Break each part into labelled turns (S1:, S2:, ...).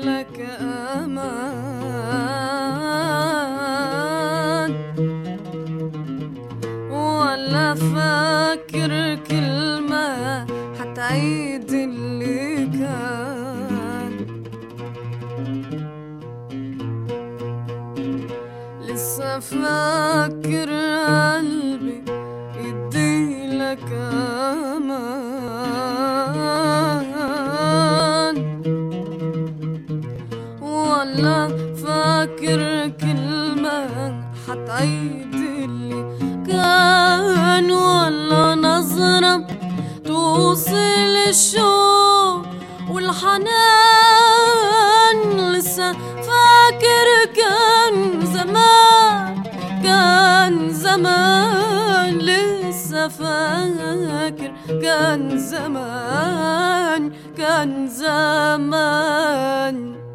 S1: لك أمان ولا فاكر كلمة حتعيد اللي كان لسه فاكر قلبي يديلك أمان ولا فاكر كلمة حتعيد اللي كان ولا نظرة توصل الشوق والحنان لسه فاكر كان زمان كان زمان لسه فاكر كان زمان كان زمان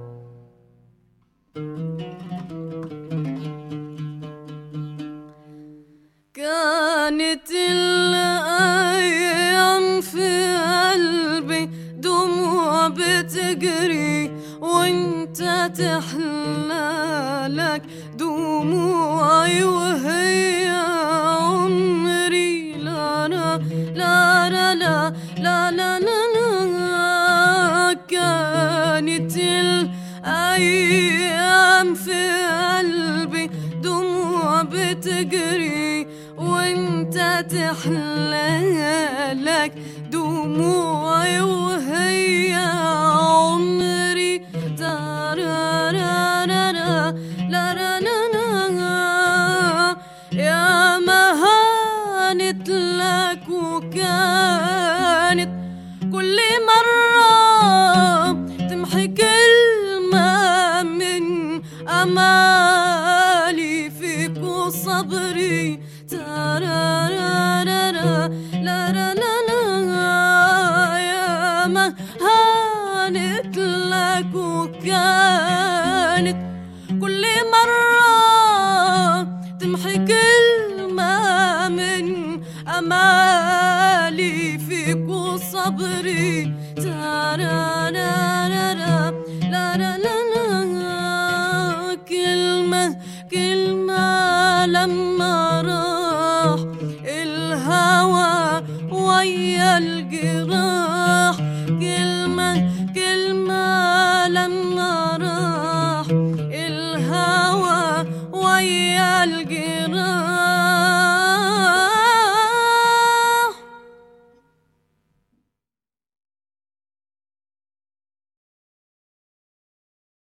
S1: كانت الأيام في قلبي دموع بتجري وانت تحلالك دموعي وهي عمري لا لا لا لا لا لا لا لا, لا كانت الأيام في قلبي دموع بتجري وانت تحلالك دموعي وهي عمري تارارارا لا لا لا لا يا ما هانت لك وكانت كل مرة تمحي كلمة من أمالي فيك وصبري تارارارا لا لا لا لا يا ما هانت لك وكانت كل مرة تمحي كلمة من أمالي فيك وصبري تارارارا لا لا لا لا كلمة كلمة لما راح الهوى ويا الجراح كلمة كلمة لما راح